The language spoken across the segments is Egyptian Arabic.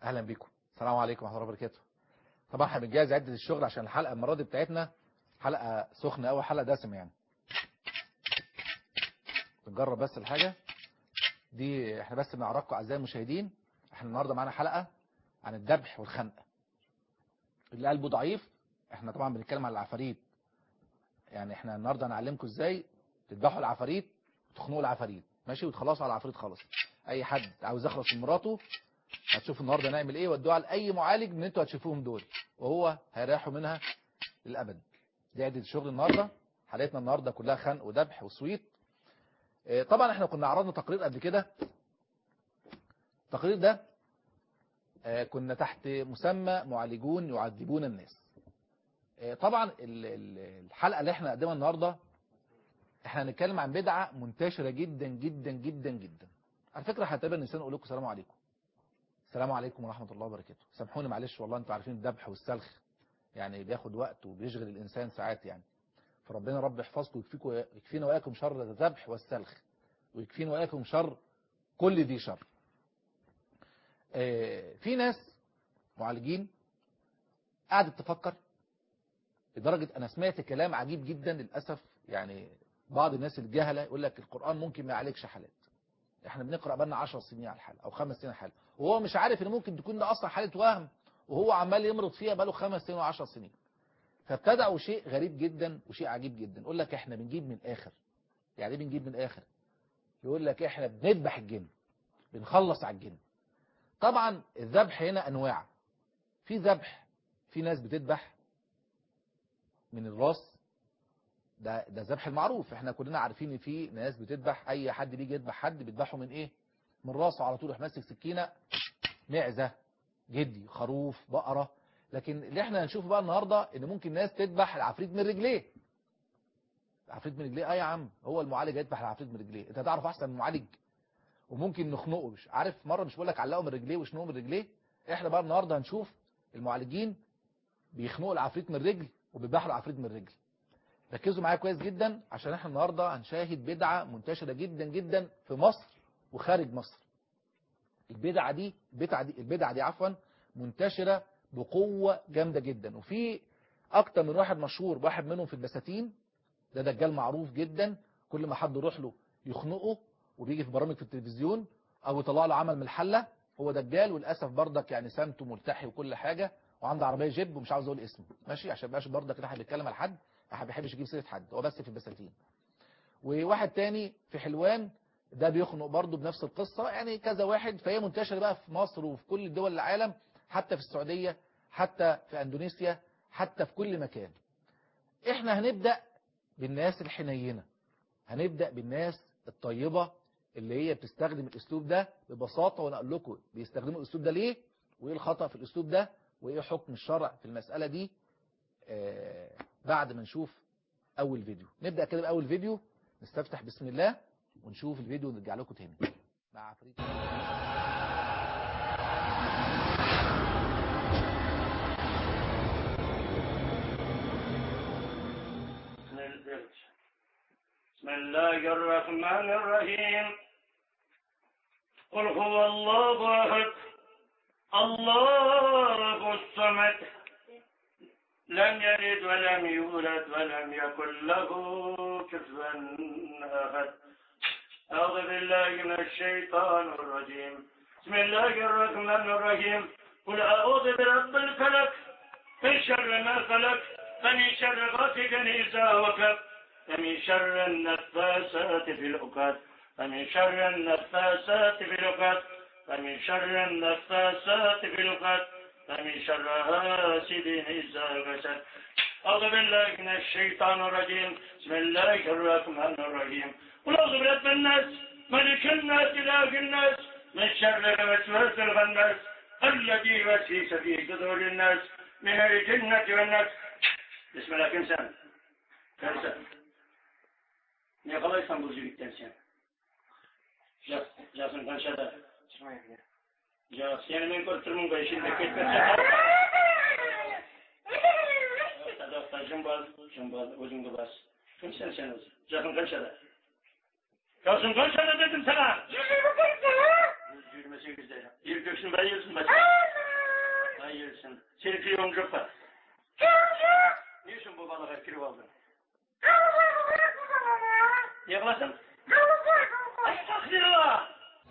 اهلا بكم السلام عليكم ورحمه الله وبركاته طبعا احنا بنجهز عده الشغل عشان الحلقه المره دي بتاعتنا حلقه سخنه قوي حلقه دسمه يعني بنجرب بس الحاجه دي احنا بس بنعرفكم اعزائي المشاهدين احنا النهارده معانا حلقه عن الذبح والخنق اللي قلبه ضعيف احنا طبعا بنتكلم عن العفاريت يعني احنا النهارده هنعلمكم ازاي تذبحوا العفاريت وتخنقوا العفاريت ماشي وتخلصوا على العفاريت خالص اي حد عاوز يخلص من مراته هتشوفوا النهارده نعمل ايه ودوها لاي معالج من انتوا هتشوفوهم دول وهو هيريحوا منها للابد دي عده الشغل النهارده حلقتنا النهارده كلها خنق وذبح وسويت اه طبعا احنا كنا عرضنا تقرير قبل كده التقرير ده اه كنا تحت مسمى معالجون يعذبون الناس اه طبعا الحلقه اللي احنا نقدمها النهارده احنا هنتكلم عن بدعه منتشره جدا جدا جدا جدا على فكره هتقابل الانسان اقول لكم السلام عليكم السلام عليكم ورحمة الله وبركاته سامحوني معلش والله انتوا عارفين الذبح والسلخ يعني بياخد وقت وبيشغل الإنسان ساعات يعني فربنا رب يحفظكم ويكفيكم يكفينا وإياكم شر الذبح والسلخ ويكفينا وإياكم شر كل ذي شر اه في ناس معالجين قعدت تفكر لدرجة أنا سمعت كلام عجيب جدا للأسف يعني بعض الناس الجهلة يقول لك القرآن ممكن ما يعالجش حالات احنا بنقرأ بقالنا 10 سنين على الحالة او خمس سنين على الحالة وهو مش عارف ان ممكن تكون ده اصلا حالة وهم وهو عمال يمرض فيها بقاله خمس سنين وعشر سنين فابتدعوا شيء غريب جدا وشيء عجيب جدا يقول لك احنا بنجيب من الاخر يعني ايه بنجيب من الاخر يقول لك احنا بنذبح الجن بنخلص على الجن طبعا الذبح هنا انواع في ذبح في ناس بتذبح من الراس ده ده الذبح المعروف احنا كلنا عارفين ان في ناس بتذبح اي حد بيجي يذبح حد بيذبحه من ايه من راسه على طول يروح ماسك سكينه معزه جدي خروف بقره لكن اللي احنا هنشوفه بقى النهارده ان ممكن ناس تذبح العفريت من رجليه العفريت من رجليه اه يا عم هو المعالج هيذبح العفريت من رجليه انت هتعرف احسن من المعالج وممكن نخنقه مش عارف مره مش بقول لك علقه من رجليه وشنقه من رجليه احنا بقى النهارده هنشوف المعالجين بيخنقوا العفريت من الرجل وبيذبحوا العفريت من الرجل ركزوا معايا كويس جدا عشان احنا النهارده هنشاهد بدعه منتشره جدا جدا في مصر وخارج مصر البدعه دي البدعه دي البدعه دي عفوا منتشره بقوه جامده جدا وفي اكتر من واحد مشهور واحد منهم في البساتين ده دجال معروف جدا كل ما حد يروح له يخنقه وبيجي في برامج في التلفزيون او يطلع له عمل من الحله هو دجال وللاسف بردك يعني سمته ملتحي وكل حاجه وعنده عربيه جيب ومش عاوز اقول اسمه ماشي عشان ما بردك كده حد بيتكلم على حد ما بيحبش يجيب سيره حد هو بس في البساتين وواحد تاني في حلوان ده بيخنق برضه بنفس القصة يعني كذا واحد فهي منتشرة بقى في مصر وفي كل دول العالم حتى في السعودية حتى في اندونيسيا حتى في كل مكان احنا هنبدأ بالناس الحنينة هنبدأ بالناس الطيبة اللي هي بتستخدم الاسلوب ده ببساطة ونقول لكم بيستخدموا الاسلوب ده ليه وايه الخطأ في الاسلوب ده وايه حكم الشرع في المسألة دي آه بعد ما نشوف اول فيديو نبدأ كده باول فيديو نستفتح بسم الله ونشوف الفيديو ونرجع لكم تاني مع عفريت بسم الله الرحمن الرحيم قل هو الله احد الله الصمد لم يلد ولم يولد ولم يكن له كفوا احد أعوذ بالله من الشيطان الرجيم بسم الله الرحمن الرحيم قل أعوذ برب الفلك من شر ما خلق ومن شر غاسق إذا وقب ومن شر النفاسات في العقد ومن شر النفاسات في العقد ومن شر النفاسات في العقد ومن شر حاسد إذا حسد أعوذ بالله من الشيطان الرجيم بسم الله الرحمن الرحيم قل أعوذ برب الناس ملك الناس إله الناس من شر الوسواس الخناس الذي يوسوس في صدور الناس من الجنة والناس بسم الله كنسان كنسان Ne kalaysan burcu bitten sen? Jasın kanşada. Ya seni men kurtulmun da işinde ketmesen. Tadafta jımbal, jımbal, ucunda bas. Kimsen sen o? Jasın kanşada. Jasın kanşada dedim sana. 28'de. 23'ün ben yılsın bas. Hayırsın. Seni yoncupa. Niçin bu balığa kirip aldın? Yıklasın. Estağfirullah.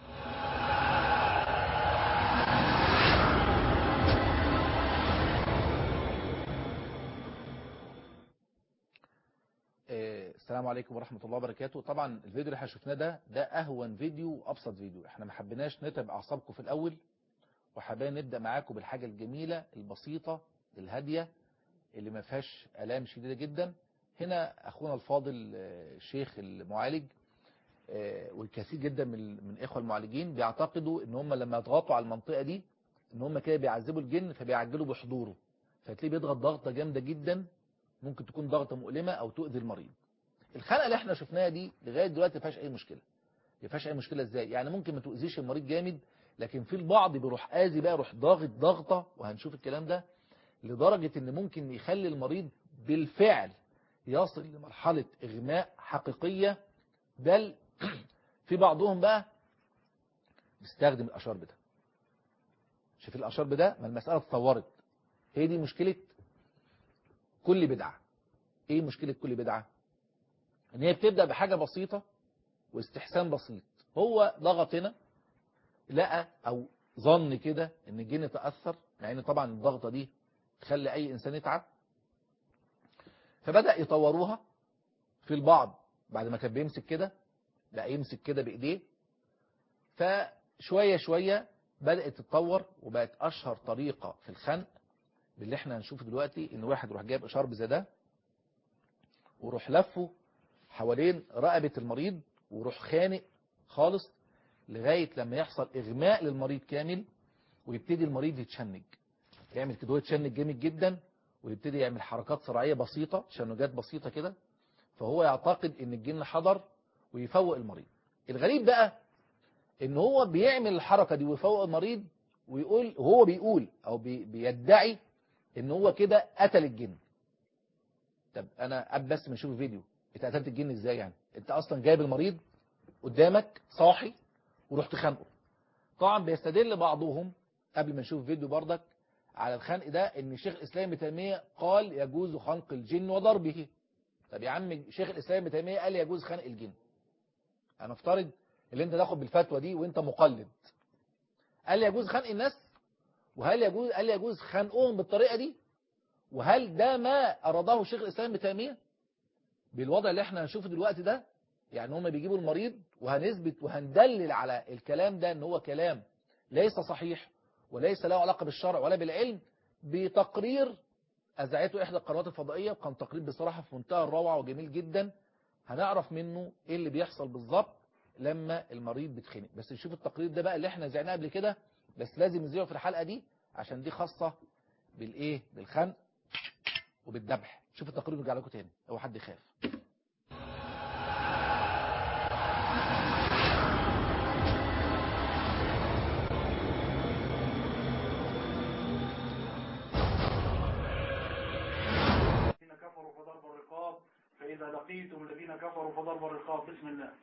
آه، السلام عليكم ورحمة الله وبركاته طبعا الفيديو اللي احنا شفناه ده ده اهون فيديو وابسط فيديو احنا ما حبيناش نتعب اعصابكم في الاول وحابين نبدأ معاكم بالحاجة الجميلة البسيطة الهادية اللي ما فيهاش الام شديدة جدا هنا اخونا الفاضل آه، الشيخ المعالج آه، والكثير جدا من من اخوة المعالجين بيعتقدوا ان هم لما يضغطوا على المنطقة دي ان هم كده بيعذبوا الجن فبيعجلوا بحضوره فتلاقيه بيضغط ضغطة جامدة جدا ممكن تكون ضغطة مؤلمة او تؤذي المريض الخلقة اللي احنا شفناها دي لغاية دلوقتي ما فيهاش اي مشكلة ما فيهاش اي مشكلة ازاي يعني ممكن ما تؤذيش المريض جامد لكن في البعض بيروح اذي بقى يروح ضاغط ضغطة وهنشوف الكلام ده لدرجة ان ممكن يخلي المريض بالفعل يصل لمرحلة اغماء حقيقية بل في بعضهم بقى بيستخدم الاشرب ده شوف الاشرب ده ما المسألة اتطورت هي دي مشكلة كل بدعة ايه مشكلة كل بدعة ان هي بتبدأ بحاجة بسيطة واستحسان بسيط هو ضغط هنا لقى او ظن كده ان الجن تأثر مع ان طبعا الضغطة دي تخلي اي انسان يتعب فبدأ يطوروها في البعض بعد ما كان بيمسك كده بقى يمسك كده بايديه فشوية شوية بدأت تتطور وبقت اشهر طريقة في الخنق باللي احنا هنشوفه دلوقتي ان واحد يروح جايب اشارب زي ده ويروح لفه حوالين رقبة المريض ويروح خانق خالص لغاية لما يحصل اغماء للمريض كامل ويبتدي المريض يتشنج يعمل كده هو يتشنج جامد جدا ويبتدي يعمل حركات صراعية بسيطة تشنجات بسيطة كده فهو يعتقد ان الجن حضر ويفوق المريض الغريب بقى ان هو بيعمل الحركة دي ويفوق المريض ويقول هو بيقول او بي بيدعي ان هو كده قتل الجن طب انا قبل بس ما اشوف الفيديو انت قتلت الجن ازاي يعني انت اصلا جايب المريض قدامك صاحي ورحت خانقه طبعا بيستدل بعضهم قبل ما نشوف الفيديو بردك على الخنق ده ان شيخ الاسلام ابن تيميه قال يجوز خنق الجن وضربه طب يا عم شيخ الاسلام ابن تيميه قال يجوز خنق الجن انا افترض اللي انت تاخد بالفتوى دي وانت مقلد قال يجوز خنق الناس وهل يجوز هل يجوز خنقهم بالطريقه دي وهل ده ما اراده شيخ الاسلام ابن تيميه بالوضع اللي احنا هنشوفه دلوقتي ده يعني هم بيجيبوا المريض وهنثبت وهندلل على الكلام ده ان هو كلام ليس صحيح وليس له علاقة بالشرع ولا بالعلم بتقرير أذاعته إحدى القنوات الفضائية وكان تقرير بصراحة في منتهى الروعة وجميل جدا هنعرف منه إيه اللي بيحصل بالظبط لما المريض بيتخنق بس نشوف التقرير ده بقى اللي احنا زعناه قبل كده بس لازم نزيعه في الحلقة دي عشان دي خاصة بالإيه بالخنق وبالذبح شوف التقرير ونرجع لكم تاني هو حد يخاف الذين كفروا فضرب الرقاب فإذا لقيتم الذين كفروا فضرب الرقاب بسم الله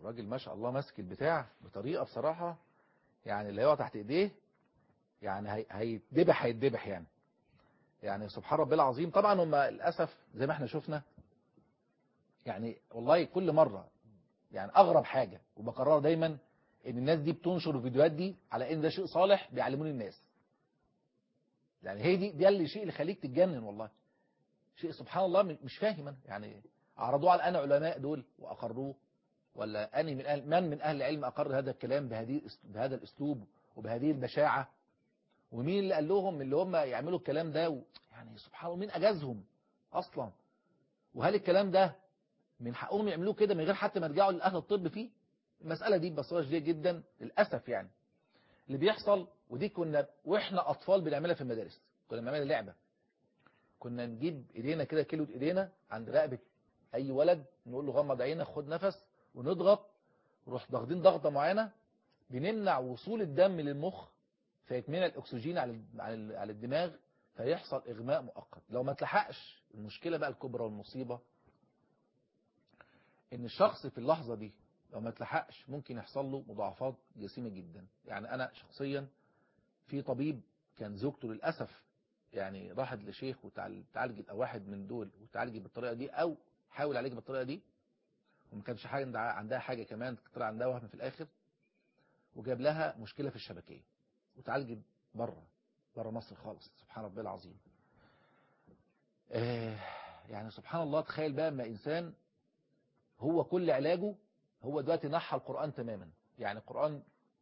الراجل ما شاء الله ماسك البتاع بطريقة بصراحة يعني اللي يقع تحت ايديه يعني هي- هيتذبح هيتذبح يعني يعني سبحان ربي العظيم طبعا هم للاسف زي ما احنا شفنا يعني والله كل مرة يعني اغرب حاجة وبكررها دايما ان الناس دي بتنشر الفيديوهات دي على ان ده شيء صالح بيعلمون الناس يعني هي دي ده اللي شيء اللي يخليك تتجنن والله شيء سبحان الله م- مش فاهم أنا. يعني عرضوه على انا علماء دول واقروه ولا اني من أهل من من اهل العلم اقر هذا الكلام بهذه الأس- بهذا الاسلوب وبهذه البشاعه ومين اللي قال لهم اللي هم يعملوا الكلام ده و... يعني سبحان الله مين اجازهم اصلا وهل الكلام ده من حقهم يعملوه كده من غير حتى ما يرجعوا لاهل الطب فيه المساله دي ببساطه شديده جدا للاسف يعني اللي بيحصل ودي كنا واحنا اطفال بنعملها في المدارس كنا بنعملها لعبه كنا نجيب ايدينا كده كيلو ايدينا عند رقبه اي ولد نقول له غمض عينك خد نفس ونضغط نروح ضاغطين ضغطه معينه بنمنع وصول الدم للمخ فيتمنع الاكسجين على على على الدماغ فيحصل اغماء مؤقت لو ما تلحقش المشكله بقى الكبرى والمصيبه ان الشخص في اللحظه دي لو ما تلحقش ممكن يحصل له مضاعفات جسيمه جدا يعني انا شخصيا في طبيب كان زوجته للاسف يعني راحت لشيخ وتعالجت او واحد من دول وتعالجت بالطريقه دي او حاول عليك بالطريقه دي وما كانش حاجه عندها- عندها حاجه كمان طلع عندها وهم في الاخر وجاب لها مشكله في الشبكيه وتعالجت بره بره مصر خالص سبحان ربي العظيم آه يعني سبحان الله تخيل بقى اما انسان هو كل علاجه هو دلوقتي نحى القرآن تماما يعني القرآن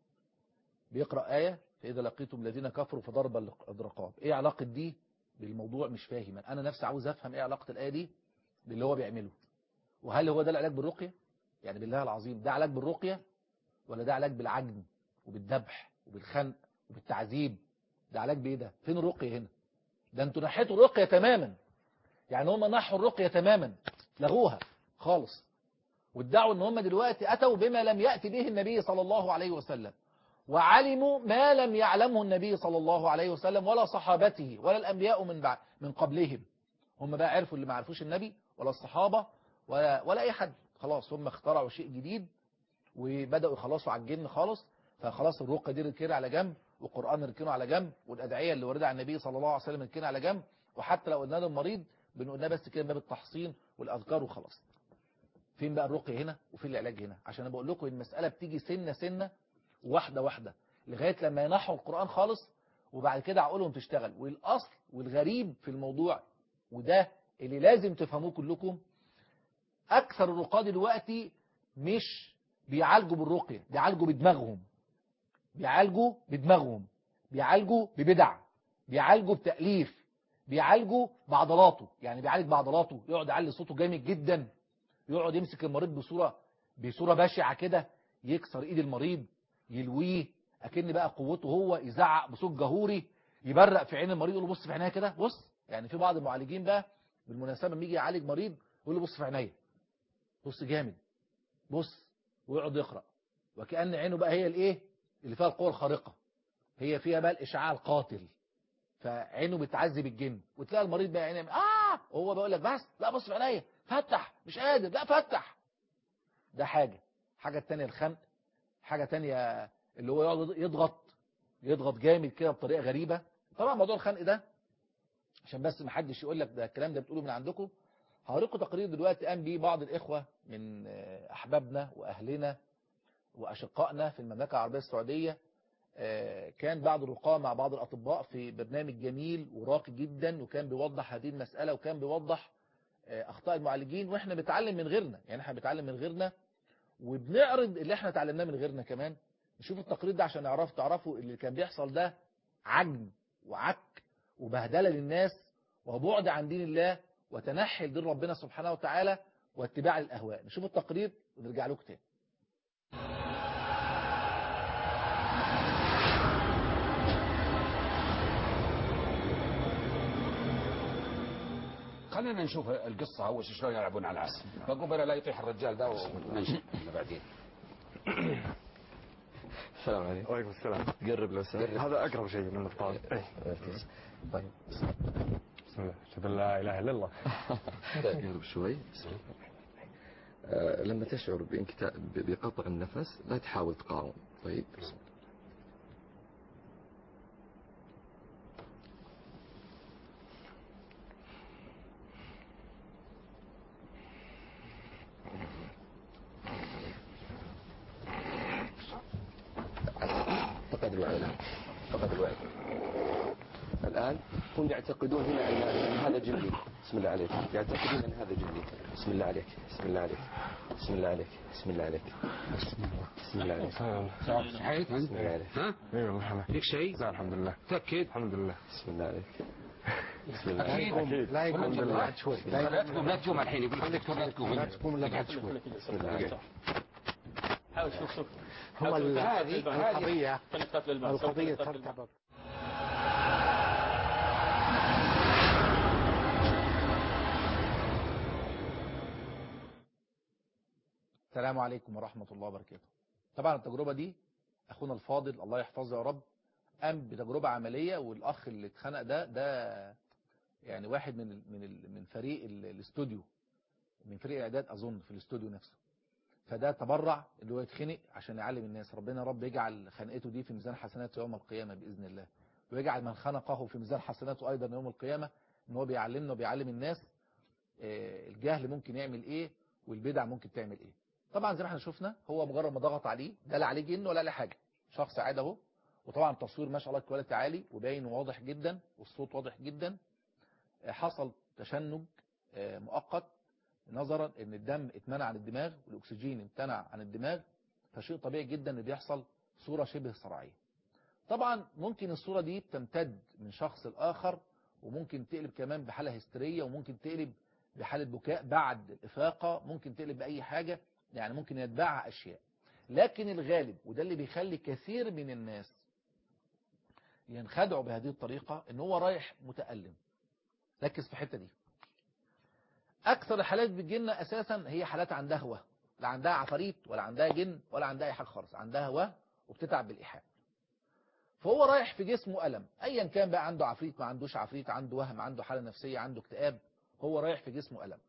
بيقرأ آية فإذا لقيتم الذين كفروا فضرب الرقاب إيه علاقة دي بالموضوع مش فاهم أنا نفسي عاوز أفهم إيه علاقة الآية دي باللي هو بيعمله وهل هو ده العلاج بالرقية يعني بالله العظيم ده علاج بالرقية ولا ده علاج بالعجن وبالذبح وبالخنق وبالتعذيب ده علاج بإيه ده فين الرقية هنا ده انتوا نحيتوا الرقية تماما يعني هم نحوا الرقية تماما لغوها خالص وادعوا ان هم دلوقتي اتوا بما لم يأتي به النبي صلى الله عليه وسلم وعلموا ما لم يعلمه النبي صلى الله عليه وسلم ولا صحابته ولا الانبياء من بعد من قبلهم هم بقى عرفوا اللي ما عرفوش النبي ولا الصحابة ولا ولا اي حد خلاص هم اخترعوا شيء جديد وبداوا يخلصوا على الجن خالص فخلاص الرقى دي ركنها على جنب والقران ركنه على جنب والادعيه اللي وردت عن النبي صلى الله عليه وسلم ركنها على جنب وحتى لو قلنا للمريض بنقولنا بس كده باب التحصين والاذكار وخلاص فين بقى الرقي هنا وفين العلاج هنا عشان انا بقول لكم المساله بتيجي سنه سنه واحده واحده لغايه لما ينحوا القران خالص وبعد كده عقولهم تشتغل والاصل والغريب في الموضوع وده اللي لازم تفهموه كلكم اكثر الرقاة دلوقتي مش بيعالجوا بالرقيه بيعالجوا بدماغهم بيعالجوا بدماغهم بيعالجوا ببدع بيعالجوا بتأليف بيعالجوا بعضلاته يعني بيعالج بعضلاته يقعد يعلي صوته جامد جدا يقعد يمسك المريض بصورة بصورة بشعة كده يكسر ايد المريض يلويه اكن بقى قوته هو يزعق بصوت جهوري يبرق في عين المريض يقول له بص في عينيا كده بص يعني في بعض المعالجين بقى بالمناسبة لما يجي يعالج مريض يقول له بص في عينيا بص جامد بص ويقعد يقرأ وكأن عينه بقى هي الايه اللي فيها القوة الخارقة هي فيها بقى الإشعاع القاتل فعينه بتعذب الجن وتلاقي المريض بقى عينه اه وهو بيقول لك بس لا بص في عينيا فتح مش قادر لا فتح ده حاجة حاجة التانية الخنق حاجة تانية اللي هو يقعد يضغط يضغط جامد كده بطريقة غريبة طبعا موضوع الخنق ده عشان بس ما حدش يقول لك ده الكلام ده بتقوله من عندكم هوريكم تقرير دلوقتي قام بيه بعض الإخوة من أحبابنا وأهلنا وأشقائنا في المملكة العربية السعودية كان بعض الرقاة مع بعض الأطباء في برنامج جميل وراقي جدا وكان بيوضح هذه المسألة وكان بيوضح أخطاء المعالجين وإحنا بنتعلم من غيرنا يعني إحنا بنتعلم من غيرنا وبنعرض اللي إحنا اتعلمناه من غيرنا كمان نشوف التقرير ده عشان نعرف تعرفوا اللي كان بيحصل ده عجن وعك وبهدلة للناس وبعد عن دين الله وتنحي لدين ربنا سبحانه وتعالى واتباع الأهواء نشوف التقرير ونرجع لكم تاني خلينا نشوف القصة أول شيء شلون يلعبون على العسل فقبل لا يطيح الرجال ده وننشأ بعدين السلام عليكم وعليكم السلام قرب لو سمحت هذا اقرب شيء من الابطال طيب بسم الله اشهد ان لا اله الا الله قرب شوي آه، لما تشعر بانكتا- ب- بقطع النفس لا تحاول تقاوم طيب فقد الوعي الآن. فقد الوعي الآن هم يعتقدون هنا أن أن هذا جندي بسم الله عليك يعتقدون أن هذا جندي بسم الله عليك بسم الله عليك بسم الله عليك بسم الله عليك بسم الله عليك صحيت بسم الله عليك ها ايوه مرحبا فيك شيء لا الحمد لله تأكد الحمد لله بسم الله عليك بسم الله عليك أكيد لا يقوم والله لا بعد شوي لا تقوم لا تقوم الحين يقول لك دكتور لا تقوم لا تقوم الا بعد شوي بسم الله عليك حاول شوف شوف هو ال- هذه- القضية خليك تقفل الماء القضية خليك تقفل الماء. ترتبط السلام عليكم ورحمة الله وبركاته طبعا التجربة دي أخونا الفاضل الله يحفظه يا رب قام بتجربة عملية والأخ اللي اتخنق ده ده يعني واحد من ال من ال من فريق ال- الاستوديو من فريق الإعداد أظن في الاستوديو نفسه فده تبرع اللي هو يتخنق عشان يعلم الناس ربنا يا رب يجعل خنقته دي في ميزان حسناته يوم القيامة بإذن الله ويجعل من خنقه في ميزان حسناته أيضا يوم القيامة إن هو بيعلمنا وبيعلم الناس آه، الجهل ممكن يعمل إيه والبدع ممكن تعمل إيه طبعا زي ما احنا شفنا هو مجرد ما ضغط عليه ده لا عليه جن ولا عليه حاجه شخص عادي اهو وطبعا التصوير ما شاء الله كواليتي عالي وباين واضح جدا والصوت واضح جدا آه، حصل تشنج آه، مؤقت نظرا ان الدم اتمنع عن الدماغ والاكسجين امتنع عن الدماغ فشيء طبيعي جدا ان بيحصل صوره شبه صرعيه طبعا ممكن الصوره دي تمتد من شخص لاخر وممكن تقلب كمان بحاله هستيريه وممكن تقلب بحاله بكاء بعد الافاقه ممكن تقلب باي حاجه يعني ممكن يتبعها أشياء لكن الغالب وده اللي بيخلي كثير من الناس ينخدعوا بهذه الطريقة ان هو رايح متألم ركز في الحتة دي أكثر الحالات بتجيلنا أساسا هي حالات عندها هوى لا عندها عفاريت ولا عندها جن ولا عندها أي حاجة خالص عندها هوى وبتتعب بالإيحاء فهو رايح في جسمه ألم أيا كان بقى عنده عفريت ما عندوش عفريت عنده وهم عنده حالة نفسية عنده اكتئاب هو رايح في جسمه ألم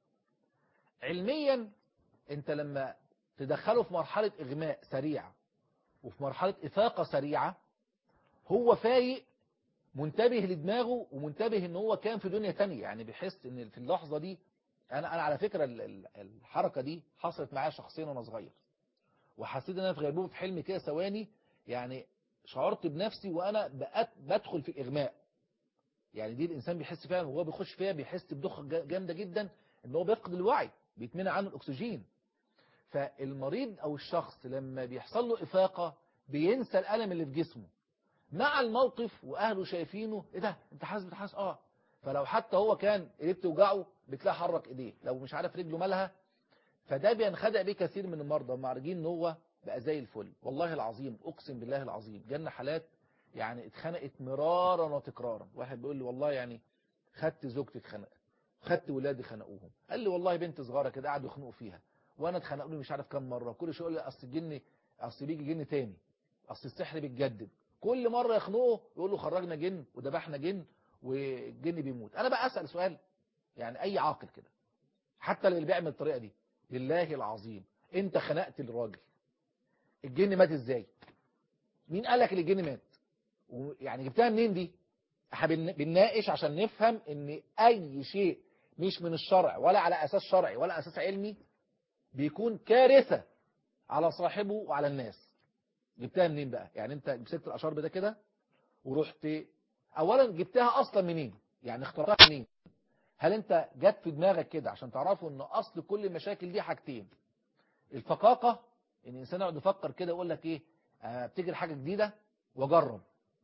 علميا انت لما تدخله في مرحلة اغماء سريع وفي مرحلة افاقة سريعة هو فايق منتبه لدماغه ومنتبه ان هو كان في دنيا تانية يعني بيحس ان في اللحظة دي انا انا على فكرة ال- ال- الحركة دي حصلت معايا شخصيا وانا صغير وحسيت ان انا في غيبوبة حلم كده ثواني يعني شعرت بنفسي وانا بقت بدخل في الاغماء يعني دي الانسان بيحس فيها وهو بيخش فيها بيحس بدخة جا- جامدة جدا ان هو بيفقد الوعي بيتمنع عنه الاكسجين فالمريض او الشخص لما بيحصل له افاقة بينسى الالم اللي في جسمه مع الموقف واهله شايفينه ايه ده انت حاسس بتحاسس اه فلو حتى هو كان ايديه بتوجعه بتلاقي حرك ايديه لو مش عارف رجله مالها فده بينخدع بيه كثير من المرضى معرجين ان هو بقى زي الفل والله العظيم اقسم بالله العظيم جالنا حالات يعني اتخنقت مرارا وتكرارا واحد بيقول لي والله يعني خدت زوجتي اتخنقت خدت ولادي خنقوهم قال لي والله بنت صغيره كده قعدوا يخنقوا فيها وانا اتخنقوا لي مش عارف كام مره كل شويه يقول لي اصل الجن اصل بيجي جن تاني اصل السحر بيتجدد كل مره يخنقه يقول له خرجنا جن وذبحنا جن والجن بيموت انا بقى اسال سؤال يعني اي عاقل كده حتى اللي بيعمل الطريقه دي بالله العظيم انت خنقت الراجل الجن مات ازاي مين قال لك ان الجن مات ويعني جبتها منين دي احنا بن- بنناقش عشان نفهم ان اي شيء مش من الشرع ولا على اساس شرعي ولا اساس علمي بيكون كارثة على صاحبه وعلى الناس جبتها منين بقى يعني انت مسكت الاشرب ده كده ورحت اولا جبتها اصلا منين يعني اخترتها منين هل انت جت في دماغك كده عشان تعرفوا ان اصل كل المشاكل دي حاجتين الفقاقة ان الانسان يقعد يفكر كده يقول لك ايه آه، ابتكر حاجة جديدة واجرب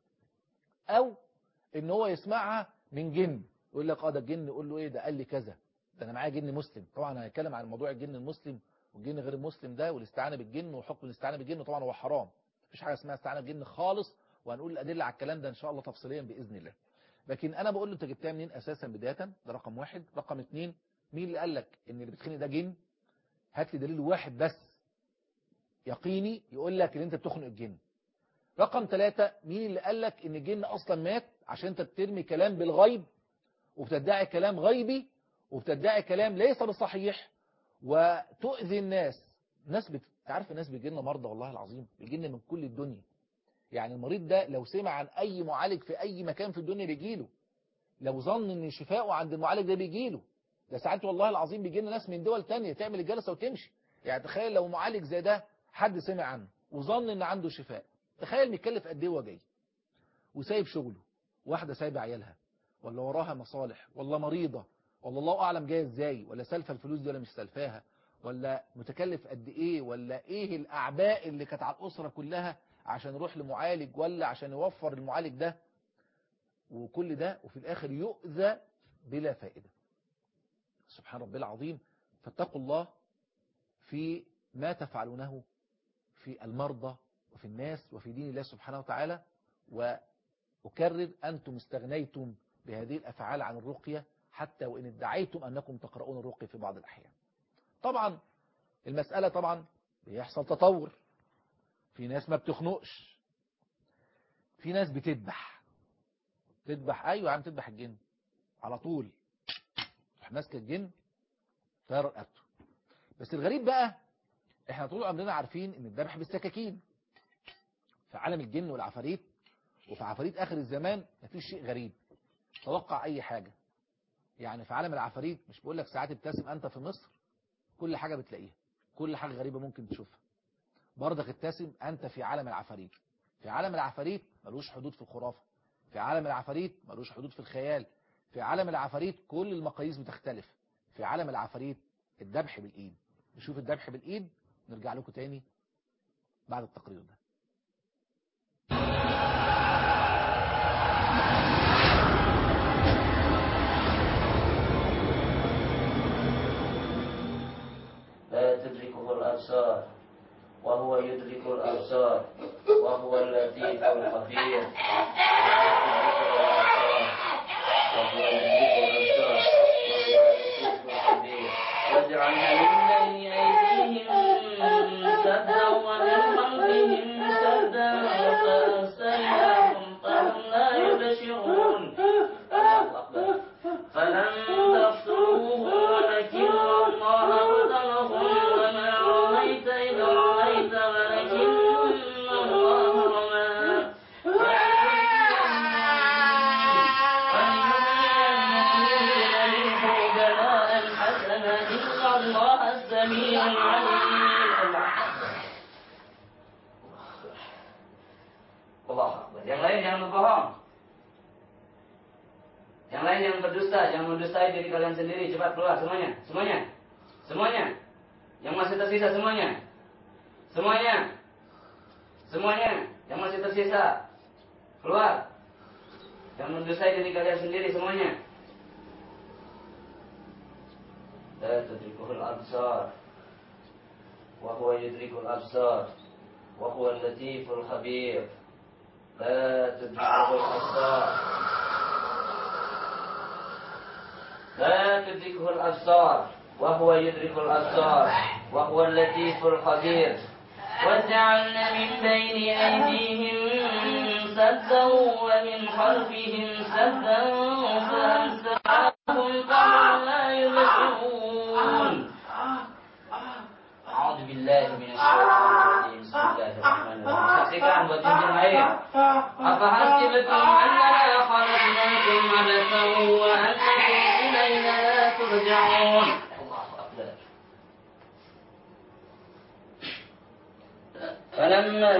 او ان هو يسمعها من جن يقول لك اه ده الجن يقول له ايه ده قال لي كذا ده انا معايا جن مسلم طبعا هنتكلم عن موضوع الجن المسلم والجن غير المسلم ده والاستعانه بالجن وحكم الاستعانه بالجن طبعا هو حرام مفيش حاجه اسمها استعانه بالجن خالص وهنقول الادله على الكلام ده ان شاء الله تفصيليا باذن الله لكن انا بقول له انت جبتها منين اساسا بدايه ده رقم واحد رقم اتنين مين اللي قال لك ان اللي بتخنق ده جن هات لي دليل واحد بس يقيني يقول لك ان انت بتخنق الجن رقم ثلاثة مين اللي قال لك ان الجن اصلا مات عشان انت بترمي كلام بالغيب وبتدعي كلام غيبي وبتدعي كلام ليس بصحيح وتؤذي الناس ناس بت... عارف الناس بيجي لنا مرضى والله العظيم بيجي لنا من كل الدنيا يعني المريض ده لو سمع عن اي معالج في اي مكان في الدنيا بيجيله لو ظن ان شفاؤه عند المعالج ده بيجيله ده ساعات والله العظيم بيجي لنا ناس من دول تانية تعمل الجلسة وتمشي يعني تخيل لو معالج زي ده حد سمع عنه وظن ان عنده شفاء تخيل متكلف قد ايه وهو جاي وسايب شغله واحدة سايبة عيالها ولا وراها مصالح ولا مريضة ولا الله اعلم جايه ازاي ولا سالفه الفلوس دي ولا مش سالفاها ولا متكلف قد ايه ولا ايه الاعباء اللي كانت على الاسره كلها عشان يروح لمعالج ولا عشان يوفر المعالج ده وكل ده وفي الاخر يؤذى بلا فائده سبحان ربي العظيم فاتقوا الله في ما تفعلونه في المرضى وفي الناس وفي دين الله سبحانه وتعالى وأكرر أنتم استغنيتم بهذه الأفعال عن الرقية حتى وإن ادعيتم أنكم تقرؤون الرقية في بعض الأحيان طبعا المسألة طبعا بيحصل تطور في ناس ما بتخنقش في ناس بتذبح تذبح أيوة يا عم تذبح الجن على طول تروح ماسكه الجن طير رقبته بس الغريب بقى احنا طول عمرنا عارفين ان الذبح بالسكاكين في عالم الجن والعفاريت وفي عفاريت اخر الزمان مفيش شيء غريب توقع اي حاجة يعني في عالم العفاريت مش بقول لك ساعات ابتسم انت في مصر كل حاجة بتلاقيها كل حاجة غريبة ممكن تشوفها برضك ابتسم انت في عالم العفاريت في عالم العفاريت ملوش حدود في الخرافة في عالم العفاريت ملوش حدود في الخيال في عالم العفاريت كل المقاييس بتختلف في عالم العفاريت الذبح بالايد نشوف الذبح بالايد نرجع لكم تاني بعد التقرير ده لا تدركه الأبصار وهو يدرك الأبصار وهو اللطيف الخبير لا تدركه الأبصار وهو يدرك الأبصار وهو اللطيف الخبير وجعلنا من بين أيديهم سدا ومن خلفهم سدا فأرسلناهم فهم لا يبشرون الله أكبر فلم تفتروه ولكن الله قتلهم وما رميت إذ رميت ولكن الله رمى فليريه بلاء حسنا إن الله السميع العليم Allah Akbar. Yang lain jangan berbohong. Yang lain yang berdusta, jangan mendustai diri kalian sendiri. Cepat keluar semuanya, semuanya, semuanya. Yang masih tersisa semuanya, semuanya, semuanya. Yang masih tersisa keluar. Jangan mendustai diri kalian sendiri semuanya. لا تدركه الأبصار وهو يدرك الأبصار وهو اللطيف الخبير لا تدركه الأبصار لا تدركه الأبصار وهو يدرك الأبصار وهو اللطيف الخبير وجعلنا من بين أيديهم سدا ومن خلفهم سدا فأنساهم فهم لا يبصرون أعوذ بالله من الشيطان الرجيم بسم الله الرحمن الرحيم saksikan buat cincin air apa hasibtum annama khalaqnakum abathan wa annakum ilayna la turja'un Allahu akbar فلما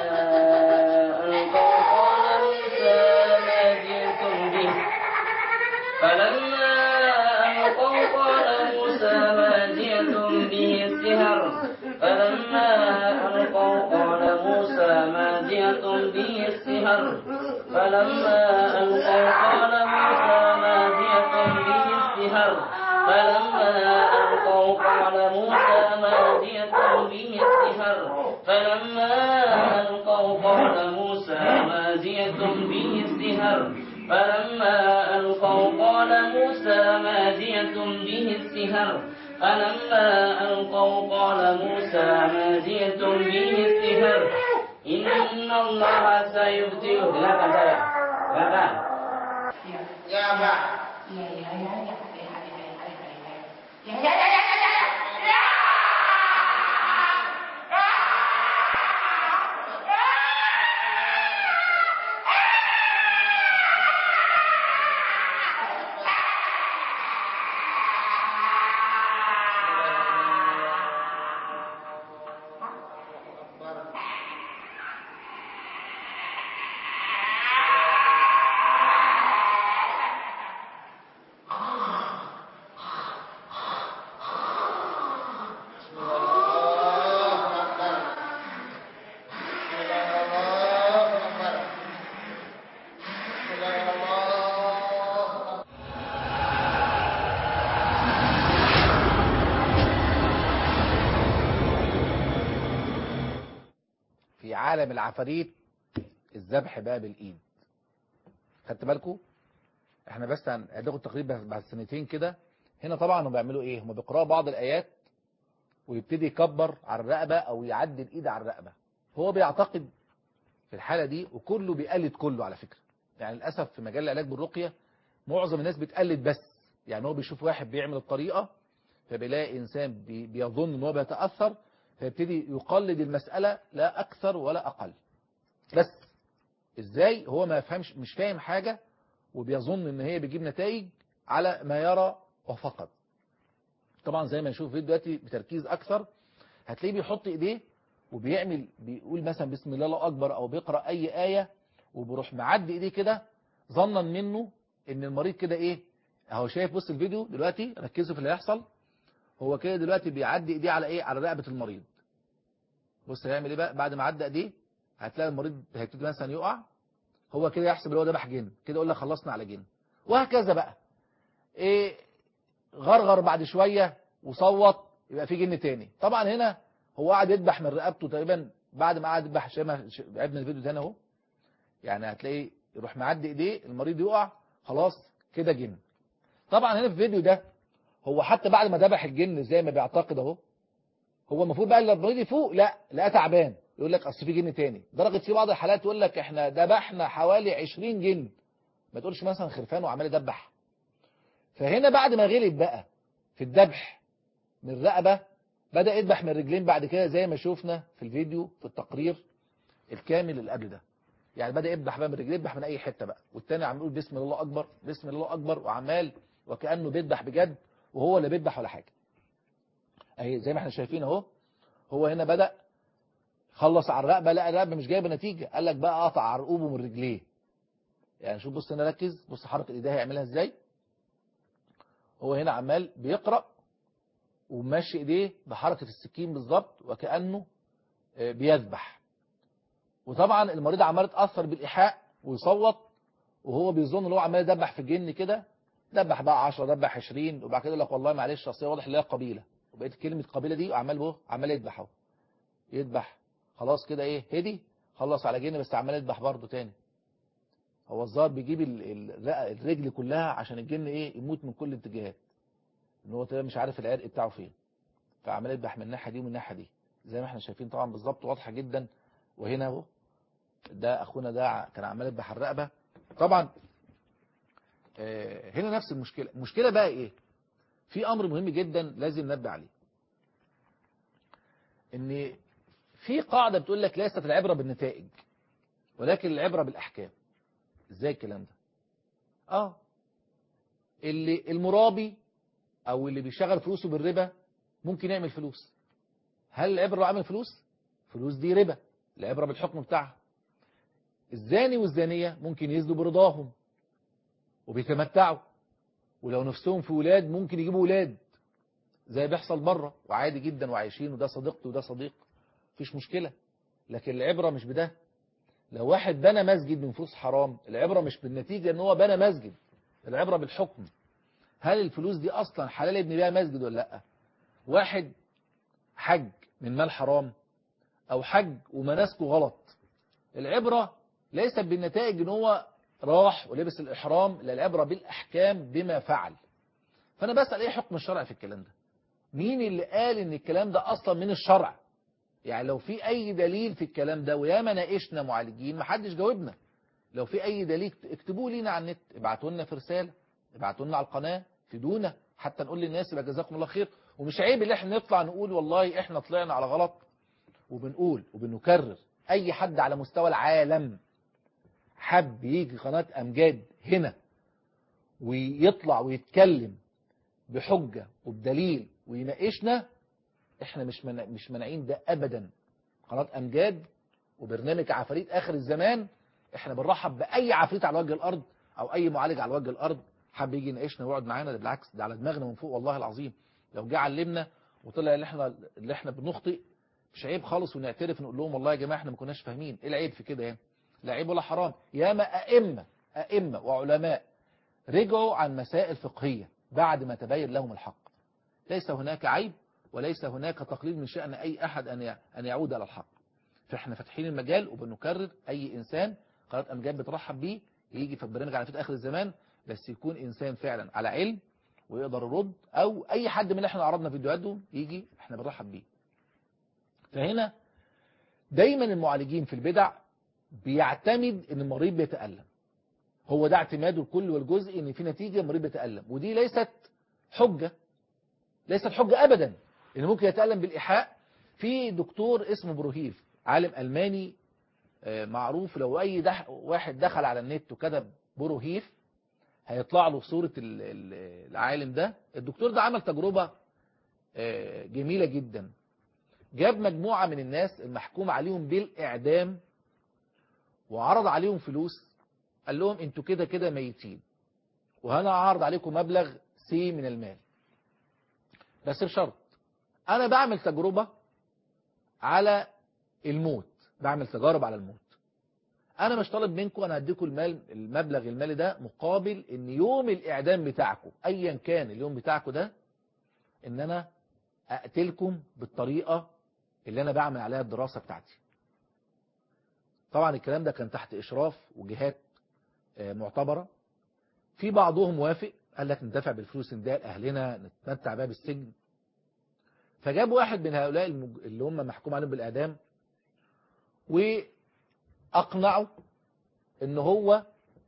ألقوا قال موسى ما جئتم به فلما ألقوا قال موسى ما جئتم به السحر فلما ألقوا قال موسى ما جئتم به السحر فلما ألقوا قال موسى ما جئتم به السحر فلما ألقوا قال موسى ما جئتم به السحر فلما ألقوا قال موسى ما جئتم به السحر فلما ألقوا قال موسى ما جئتم به السحر فلما ألقوا قال موسى ما جئتم به السحر إن الله سيبطئ silakan saya silakan Ya, Pak. Ya, ya, ya, ya, ya, ya, ya, ya, ya, ya, ya, ya, ya, ya, ya, عالم العفاريت الذبح بقى بالايد خدت بالكم احنا بس هناخد تقريبا بعد سنتين كده هنا طبعا هم بيعملوا ايه هم بيقراوا بعض الايات ويبتدي يكبر على الرقبه او يعدي الايد على الرقبه هو بيعتقد في الحاله دي وكله بيقلد كله على فكره يعني للاسف في مجال العلاج بالرقيه معظم الناس بتقلد بس يعني هو بيشوف واحد بيعمل الطريقه فبيلاقي انسان بي- بيظن ان هو بيتاثر فيبتدي يقلد المساله لا اكثر ولا اقل بس ازاي هو ما يفهمش مش فاهم حاجه وبيظن ان هي بتجيب نتائج على ما يرى وفقط طبعا زي ما نشوف فيديو دلوقتي بتركيز اكثر هتلاقيه بيحط ايديه وبيعمل بيقول مثلا بسم الله الله اكبر او بيقرا اي ايه وبيروح معدي ايديه كده ظنا منه ان المريض كده ايه اهو شايف بص الفيديو دلوقتي ركزوا في اللي هيحصل هو كده دلوقتي بيعدي ايديه على ايه على رقبه المريض بص هيعمل ايه بقى بعد ما عدى ايديه هتلاقي المريض هيبتدي مثلا يقع هو كده يحسب اللي هو ذبح جن كده يقول لك خلصنا على جن وهكذا بقى ايه غرغر بعد شويه وصوت يبقى في جن تاني طبعا هنا هو قاعد يذبح من رقبته تقريبا بعد ما قعد يذبح زي ما ش- لعبنا الفيديو ده هنا اهو يعني هتلاقيه يروح معدي ايديه المريض يقع خلاص كده جن طبعا هنا في الفيديو ده هو حتى بعد ما ذبح الجن زي ما بيعتقد اهو هو المفروض بقى المريض يفوق لا لا تعبان يقول لك اصل في جن تاني درجه في بعض الحالات يقول لك احنا ذبحنا حوالي 20 جن ما تقولش مثلا خرفان وعمال يدبح فهنا بعد ما غلب بقى في الذبح من الرقبه بدا يذبح من الرجلين بعد كده زي ما شفنا في الفيديو في التقرير الكامل اللي قبل ده يعني بدا يذبح بقى من الرجلين يذبح من اي حته بقى والتاني عم يقول بسم الله اكبر بسم الله اكبر وعمال وكانه بيذبح بجد وهو اللي بيذبح ولا حاجه اهي زي ما احنا شايفين اهو هو هنا بدا خلص على الرقبه لقى الرقبه مش جايبه نتيجه قال لك بقى قطع عرقوبه من رجليه يعني شوف بص هنا ركز بص حركه ايديه هيعملها ازاي هو هنا عمال بيقرا وماشي ايديه بحركه السكين بالظبط وكانه آه، بيذبح وطبعا المريض عمال يتاثر بالايحاء ويصوت وهو بيظن ان هو عمال يدبح في الجن كده دبح بقى 10 دبح 20 وبعد كده يقول لك والله معلش اصل هي واضح ان هي قبيله وبقيت كلمه قبيله دي وعمال اهو عمال يذبح اهو يذبح خلاص كده ايه هدي خلص على جن بس عمال يذبح برضه تاني هو الظاهر بيجيب ال- ال- الرق- الرجل كلها عشان الجن ايه يموت من كل الاتجاهات ان هو تقريبا مش عارف العرق بتاعه فين فعمال يذبح من الناحيه دي ومن الناحيه دي زي ما احنا شايفين طبعا بالظبط واضحه جدا وهنا اهو ده اخونا ده ع- كان عمال يذبح الرقبه طبعا آه، هنا نفس المشكله المشكله بقى ايه في امر مهم جدا لازم ننبه عليه ان في قاعده بتقول لك ليست العبره بالنتائج ولكن العبره بالاحكام ازاي الكلام ده اه اللي المرابي او اللي بيشغل فلوسه بالربا ممكن يعمل فلوس هل العبره عمل فلوس فلوس دي ربا العبره بالحكم بتاعها الزاني والزانيه ممكن يزنوا برضاهم وبيتمتعوا ولو نفسهم في ولاد ممكن يجيبوا ولاد زي بيحصل بره وعادي جدا وعايشين وده صديقتي وده صديق مفيش مشكلة لكن العبرة مش بده لو واحد بنى مسجد من فلوس حرام العبرة مش بالنتيجة ان هو بنى مسجد العبرة بالحكم هل الفلوس دي اصلا حلال يبني بيها مسجد ولا لا واحد حج من مال حرام او حج ومناسكه غلط العبرة ليست بالنتائج ان هو راح ولبس الإحرام لا العبرة بالأحكام بما فعل فأنا بسأل إيه حكم الشرع في الكلام ده مين اللي قال إن الكلام ده أصلا من الشرع يعني لو في أي دليل في الكلام ده وياما ناقشنا معالجين محدش جاوبنا لو في أي دليل اكتبوه لينا على النت ابعتوا لنا في رسالة ابعتوا لنا على القناة فيدونا حتى نقول للناس يبقى جزاكم الله خير ومش عيب اللي احنا نطلع نقول والله احنا طلعنا على غلط وبنقول وبنكرر اي حد على مستوى العالم حب يجي قناة أمجاد هنا ويطلع ويتكلم بحجة وبدليل ويناقشنا احنا مش منع مش مانعين ده ابدا قناة امجاد وبرنامج عفاريت اخر الزمان احنا بنرحب باي عفريت على وجه الارض او اي معالج على وجه الارض حب يجي يناقشنا ويقعد معانا ده بالعكس ده على دماغنا من فوق والله العظيم لو جه علمنا وطلع اللي احنا اللي احنا بنخطئ مش عيب خالص ونعترف نقول لهم والله يا جماعه احنا ما كناش فاهمين ايه العيب في كده يعني لا عيب ولا حرام ياما ائمه ائمه وعلماء رجعوا عن مسائل فقهيه بعد ما تبين لهم الحق ليس هناك عيب وليس هناك تقليل من شأن أي أحد أن أن يعود إلى الحق فاحنا فاتحين المجال وبنكرر اي انسان قناه امجاد بترحب بيه يجي في البرنامج على فكره اخر الزمان بس يكون انسان فعلا على علم ويقدر يرد او اي حد من اللي احنا عرضنا فيديوهاتهم يجي احنا بنرحب بيه فهنا دايما المعالجين في البدع بيعتمد ان المريض بيتألم هو ده اعتماده الكل والجزء ان في نتيجة المريض بيتألم ودي ليست حجة ليست حجة ابدا ان ممكن يتألم بالايحاء في دكتور اسمه بروهيف عالم الماني آه، معروف لو اي دح واحد دخل على النت وكتب بروهيف هيطلع له صورة ال- ال- العالم ده الدكتور ده عمل تجربة آه، جميلة جدا جاب مجموعة من الناس المحكوم عليهم بالإعدام وعرض عليهم فلوس قال لهم انتوا كده كده ميتين وأنا هعرض عليكم مبلغ سي من المال بس بشرط أنا بعمل تجربة على الموت بعمل تجارب على الموت أنا مش طالب منكم أنا هديكم المال المبلغ المالي ده مقابل إن يوم الإعدام بتاعكم أيا كان اليوم بتاعكم ده إن أنا أقتلكم بالطريقة اللي أنا بعمل عليها الدراسة بتاعتي طبعا الكلام ده كان تحت إشراف وجهات آه، معتبرة في بعضهم وافق قال لك ندفع بالفلوس نديها لأهلنا نتمتع بيها بالسجن فجاب واحد من هؤلاء المج... اللي هم محكوم عليهم بالإعدام وأقنعه إن هو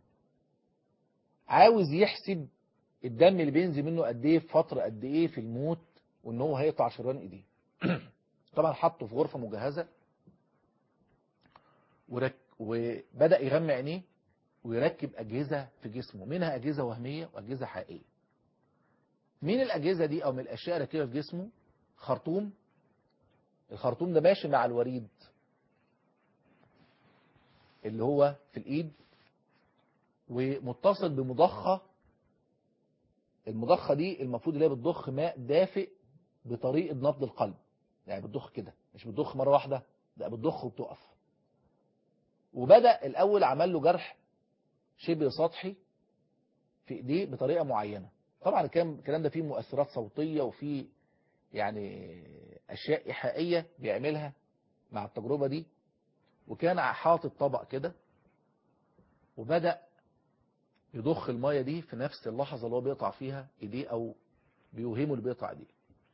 عاوز يحسب الدم اللي بينزل منه قد ايه في فترة قد ايه في الموت وان هو هيقطع شريان ايديه طبعا حطه في غرفة مجهزة ورك وبدأ يغمى عينيه ويركب أجهزة في جسمه منها أجهزة وهمية وأجهزة حقيقية من الأجهزة دي أو من الأشياء اللي ركبها في جسمه خرطوم الخرطوم ده ماشي مع الوريد اللي هو في الإيد ومتصل بمضخة المضخة دي المفروض اللي هي بتضخ ماء دافئ بطريقة نبض القلب يعني بتضخ كده مش بتضخ مرة واحدة لا بتضخ وبتقف وبدأ الأول عمل له جرح شبه سطحي في ايديه بطريقة معينة طبعا الكلام الكلام ده فيه مؤثرات صوتية وفيه يعني أشياء إيحائية بيعملها مع التجربة دي وكان حاطط طبق كده وبدأ يضخ المية دي في نفس اللحظة اللي هو بيقطع فيها ايديه او بيوهمه اللي بيقطع ايديه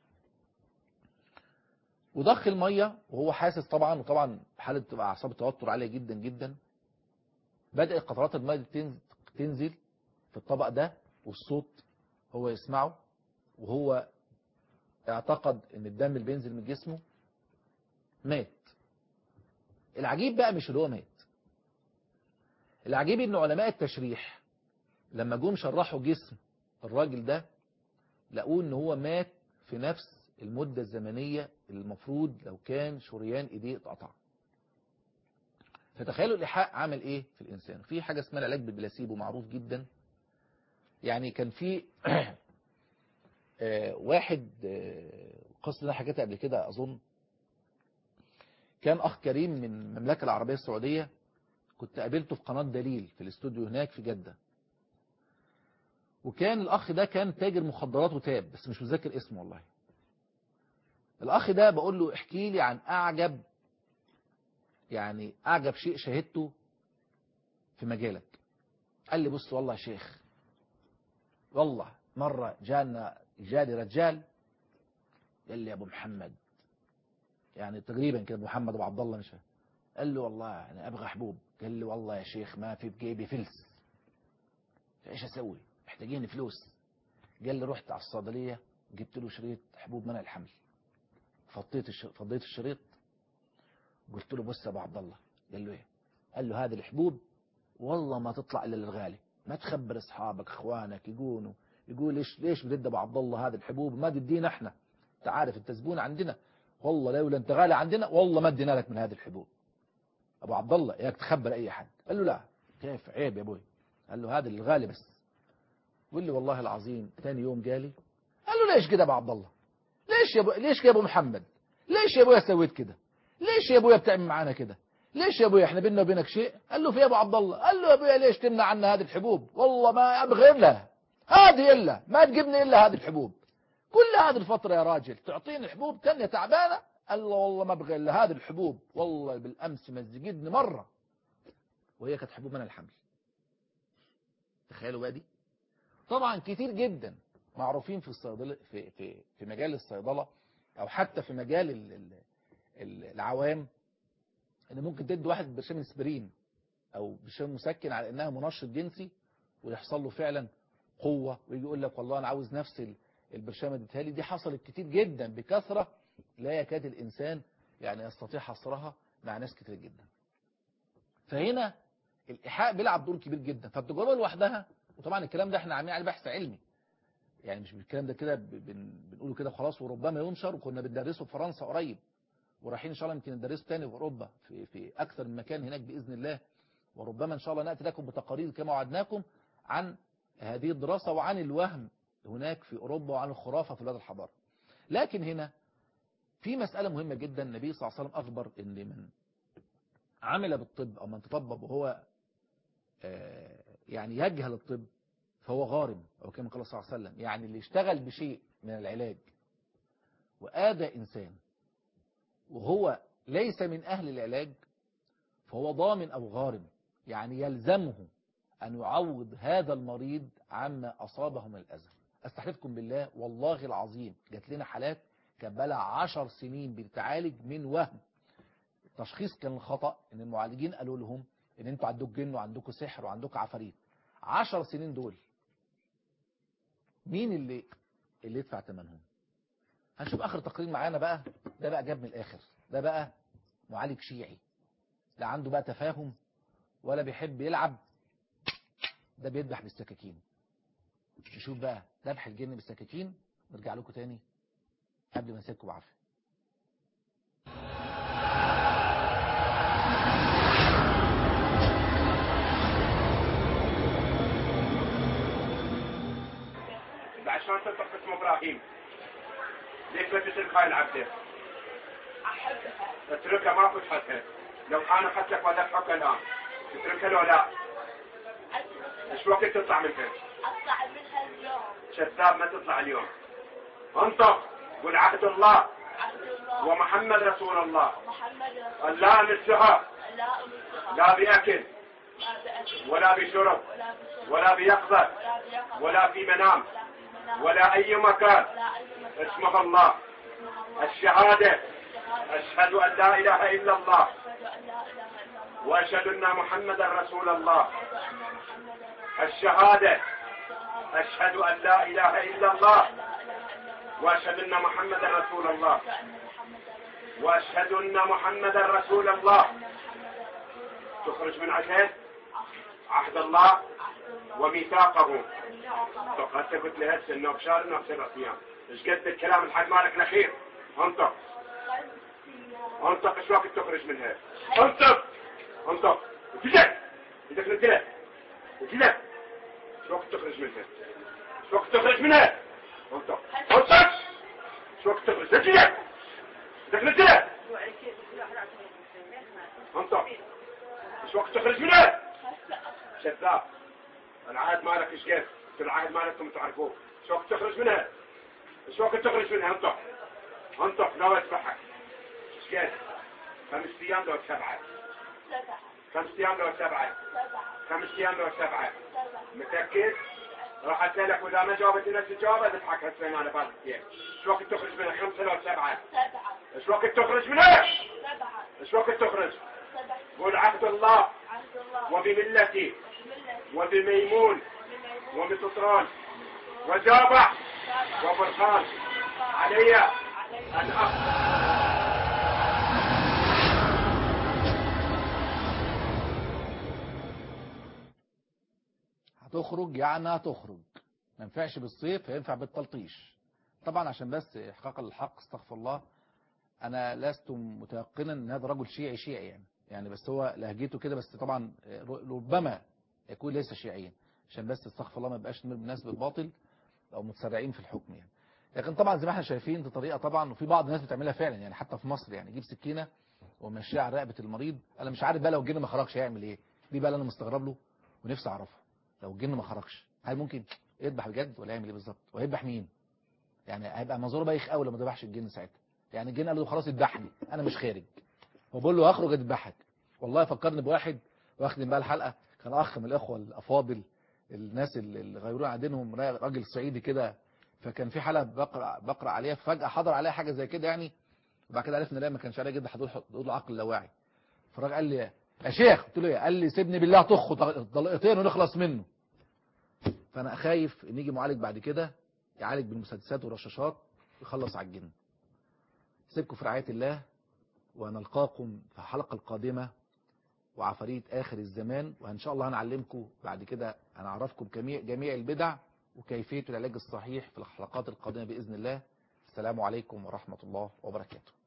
وضخ المية وهو حاسس طبعا وطبعا حالة بتبقى اعصاب التوتر عالية جدا جدا بدأت قطرات المية دي تنز- تنزل في الطبق ده والصوت هو يسمعه وهو اعتقد ان الدم اللي بينزل من جسمه مات العجيب بقى مش اللي هو مات العجيب ان علماء التشريح لما جم شرحوا جسم الراجل ده لقوه ان هو مات في نفس المدة الزمنية اللي المفروض لو كان شريان ايديه اتقطع فتخيلوا الإيحاء عمل ايه في الانسان في حاجة اسمها العلاج بالبلاسيبو معروف جدا يعني كان في آه، واحد آه، القصة اللي انا حكيتها قبل كده اظن كان اخ كريم من المملكة العربية السعودية كنت قابلته في قناة دليل في الاستوديو هناك في جدة وكان الأخ ده كان تاجر مخدرات وتاب بس مش متذكر اسمه والله الأخ ده بقول له احكي لي عن أعجب يعني أعجب شيء شاهدته في مجالك قال لي بص والله يا شيخ والله مرة جانا جالي رجال قال لي يا أبو محمد يعني تقريبا كده أبو محمد أبو عبد الله مش فاهم قال له والله أنا أبغى حبوب قال لي والله يا شيخ ما في بجيبي فلس ايش اسوي محتاجين فلوس قال لي رحت على الصيدليه جبت له شريط حبوب منع الحمل فضيت الش... فضيت الشريط قلت له بص يا ابو عبد الله قال له ايه قال له هذه الحبوب والله ما تطلع الا للغالي ما تخبر اصحابك اخوانك يقولوا يقول ليش ليش بتدي ابو عبد الله هذه الحبوب ما تدينا احنا انت عارف انت زبون عندنا والله لولا انت غالي عندنا والله ما ادينا لك من هذه الحبوب ابو عبد الله ياك تخبر اي حد قال له لا كيف عيب يا ابوي قال له هذا للغالي بس يقول لي والله العظيم ثاني يوم جالي قال له ليش كده يا ابو عبد الله ليش يا ابو ليش كده يا ابو محمد ليش يا ابويا سويت كده ليش يا ابويا بتعمل معانا كده ليش يا ابويا احنا بيننا وبينك شيء قال له في يا ابو عبد الله قال له يا ابويا ليش تمنع عنا هذه الحبوب والله ما ابغى الا هذه الا ما تجيبني الا هذه الحبوب كل هذه الفترة يا راجل تعطيني حبوب تانية تعبانة قال له والله ما ابغى الا هذه الحبوب والله بالامس مزجتني مره وهي كانت حبوب من الحمل تخيلوا بقى دي طبعا كتير جدا معروفين في الصيدله في في في مجال الصيدله او حتى في مجال ال ال ال العوام ان ممكن تدي واحد برشام اسبرين او برشام مسكن على انها منشط جنسي ويحصل له فعلا قوه ويجي يقول لك والله انا عاوز نفس ال- البرشامه اديتها لي دي حصلت كتير جدا بكثره لا يكاد الانسان يعني يستطيع حصرها مع ناس كتير جدا فهنا الايحاء بيلعب دور كبير جدا فالتجربه لوحدها وطبعا الكلام ده احنا عاملين عليه بحث علمي يعني مش الكلام ده كده ب- بن- بنقوله كده خلاص وربما ينشر وكنا بندرسه في فرنسا قريب ورايحين ان شاء الله يمكن ندرسه تاني في اوروبا في في اكثر من مكان هناك باذن الله وربما ان شاء الله ناتي لكم بتقارير كما وعدناكم عن هذه الدراسه وعن الوهم هناك في اوروبا وعن الخرافه في بلاد الحضاره لكن هنا في مساله مهمه جدا النبي صلى الله عليه وسلم اخبر ان من عمل بالطب او من تطبب وهو آه، يعني يجهل الطب فهو غارم او كما قال صلى الله عليه وسلم يعني اللي اشتغل بشيء من العلاج وآذى إنسان وهو ليس من أهل العلاج فهو ضامن أو غارم يعني يلزمه أن يعوض هذا المريض عما أصابه من الأذى أستحلفكم بالله والله العظيم جات لنا حالات كان بقى عشر سنين بتعالج من وهم التشخيص كان خطأ ان المعالجين قالوا لهم ان انتوا عندكم جن وعندكم سحر وعندكم عفاريت عشر سنين دول مين اللي اللي يدفع ثمنهم هنشوف اخر تقرير معانا بقى ده بقى جاب من الاخر ده بقى معالج شيعي لا عنده بقى تفاهم ولا بيحب يلعب ده بيذبح بالسكاكين نشوف بقى ذبح الجن بالسكاكين نرجع لكم تاني قبل ما نسيبكم بعافيه بعد شلون تنطق اسم ابراهيم؟ ليش ما تترك هاي العبده؟ اتركها ما فتحتها لو كان اخذتك وذبحك الان تتركها لو لا؟ ايش وقت تطلع منها؟ اطلع منها اليوم كذاب ما تطلع اليوم انطق قل عهد الله عبد الله ومحمد رسول الله محمد أن رسول لا نسها لا أمسها لا بأكل لا بأكل ولا بشرب ولا بشرب ولا بيقظة ولا بيقظة ولا في منام ولا في منام ولا أي مكان ولا أي مكان اسمه الله اسمه الله الشهادة الشهادة أشهد أن لا إله إلا الله أشهد أن لا إله إلا الله وأشهد أن محمدا رسول الله أشهد أن محمدا رسول الشهادة الله أشهد أن لا إله إلا الله لا إله إلا الله وأشهد أن محمدا رسول الله أشهد أن محمدا رسول الله وأشهد أن محمدا رسول الله أن محمدا رسول الله تخرج من عشان أخرج عهد الله عهد الله وميثاقه وميثاقه فقد قلت لي هسه انه بشهر انه بسبع ايام ايش قد الكلام الحق مالك الاخير انطق انطق ايش وقت تخرج منها انطق انطق وكذا ايدك نزلها وكذا ايش وقت تخرج منها ايش وقت تخرج منها انطق انطق ايش وقت تخرج نزلها ايدك نزلها انطق ايش وقت تخرج منها شذاب العهد مالك ايش قد العهد مالكم تعرفوه ايش وقت تخرج منها ايش وقت تخرج منها انطق انطق ناوي اذبحك ايش قد خمس ايام لو سبعه سبعة خمس ايام لو سبعه سبعة خمس ايام لو سبعه سبعة متاكد راح اسالك واذا ما جاوبت نفس الجواب اذبحك هسه انا بعد ايام ايش وقت تخرج منها خمسه لو سبعه سبعة ايش وقت تخرج منها سبعة ايش وقت تخرج سبعة قول عهد الله عهد الله وبملتي وملة وبميمون بميمون وبسطران وجابع سبعة وبرهان علي عليه أن أخذ هتخرج يعني هتخرج ما ينفعش بالصيف هينفع بالتلطيش طبعا عشان بس احقاقا للحق استغفر الله انا لست متيقنا ان هذا رجل شيعي شيعي يعني يعني بس هو لهجته كده بس طبعا ربما يكون ليس شيعيا عشان بس استغفر الله ما يبقاش نرمي الناس بالباطل او متسرعين في الحكم يعني لكن طبعا زي ما احنا شايفين دي طريقه طبعا وفي بعض الناس بتعملها فعلا يعني حتى في مصر يعني يجيب سكينه ومشيها على رقبه المريض انا مش عارف بقى لو الجن ما خرجش هيعمل ايه دي بقى اللي انا مستغرب له ونفسي اعرفها لو الجن ما خرجش هل ممكن يذبح بجد ولا يعمل ايه بالظبط وهيذبح مين يعني هيبقى منظوره بايخ قوي لما ذبحش الجن ساعتها يعني جينا قال له خلاص اذبحني انا مش خارج وبقول له هخرج اذبحك والله فكرني بواحد واخدم بقى الحلقه كان اخ من الاخوه الافاضل الناس اللي اللي غيرون عن دينهم راجل صعيدي كده فكان في حلقه بقرا بقرا عليها فجاه حضر عليها حاجه زي كده يعني وبعد كده عرفنا لا ما كانش عليها جد هتقول تقول له عقل لاواعي فالراجل قال لي يا شيخ قلت له ايه قال لي سيبني بالله طخ طلقتين ونخلص منه فانا خايف ان يجي معالج بعد كده يعالج بالمسدسات والرشاشات ويخلص على الجن سيبكم في رعايه الله ونلقاكم في الحلقه القادمه وعفاريت آخر الزمان وإن شاء الله هنعلمكم بعد كده هنعرفكم جميع جميع البدع وكيفية العلاج الصحيح في الحلقات القادمة بإذن الله السلام عليكم ورحمة الله وبركاته